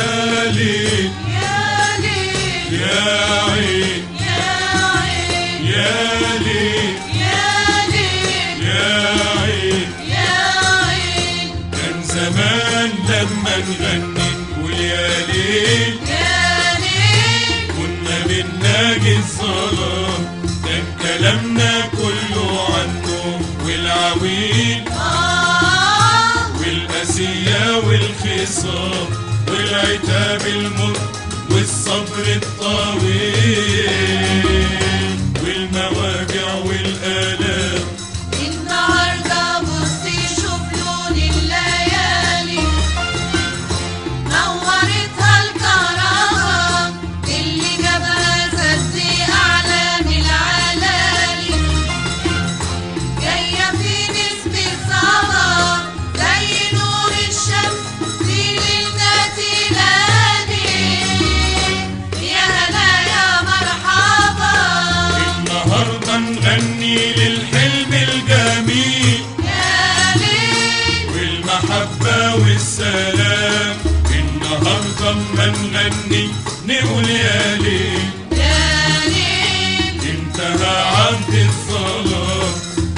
يا ليل يا ليل يا عين يا عين يا ليل يا ليل يا عين يا عين كان زمان لما نغني نقول يا ليل يا ليل كنا بنناجي الظلام كان كلامنا كله عنه والعويل آه والأسية والخصام والعتاب المر والصبر الطويل والمواجع والآلام النهارده بصي شوف لون الليالي نورتها الكهرباء اللي جابها سد اعلام العلالي جايه في نسمة صبا زي نور الشمس في ليلنا تنادي يا هلا يا مرحبا النهاردة نغني للحلم الجميل يا ليل والمحبة والسلام النهاردة اما نغني نقول يا ليل يا ليل انتهى عهد الظلام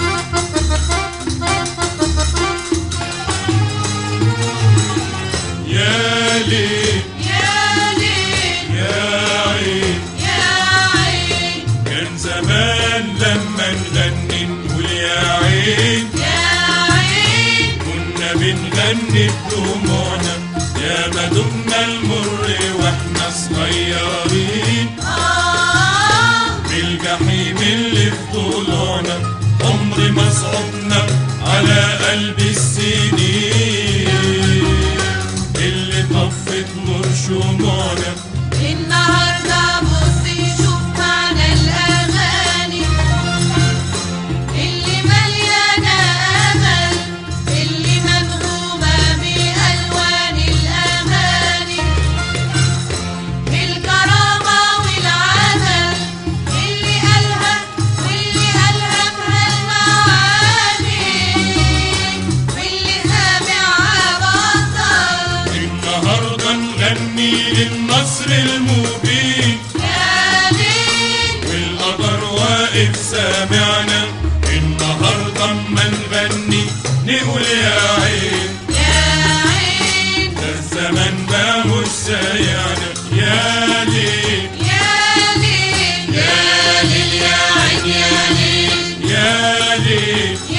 يا ليل يا ليل يا عين يا عين كان زمان لما نغني نقول يا عين يا عين كنا بنغني بدموعنا يا ما دمنا المر واحنا صغيرين آه بالجحيم اللي في ضلوعنا عمر ما صعبنا على قلب السنين اللي طفت نور شموعنا النهارده بصي شوف معنى الاغاني اللي مليانه امل اللي منغومه بالوان الاماني الكرامه والعمل اللي قالها واللي الهمها المعاني واللي سامعها بطل النهارده نغني للنصر المبين يا ليل والقدر واقف سامعنا النهارده اما نغني نقول يا عين يا عين ده الزمن ده مش سايعنا يا ليل يا ليل يا ليل يا عين يا ليل يا ليل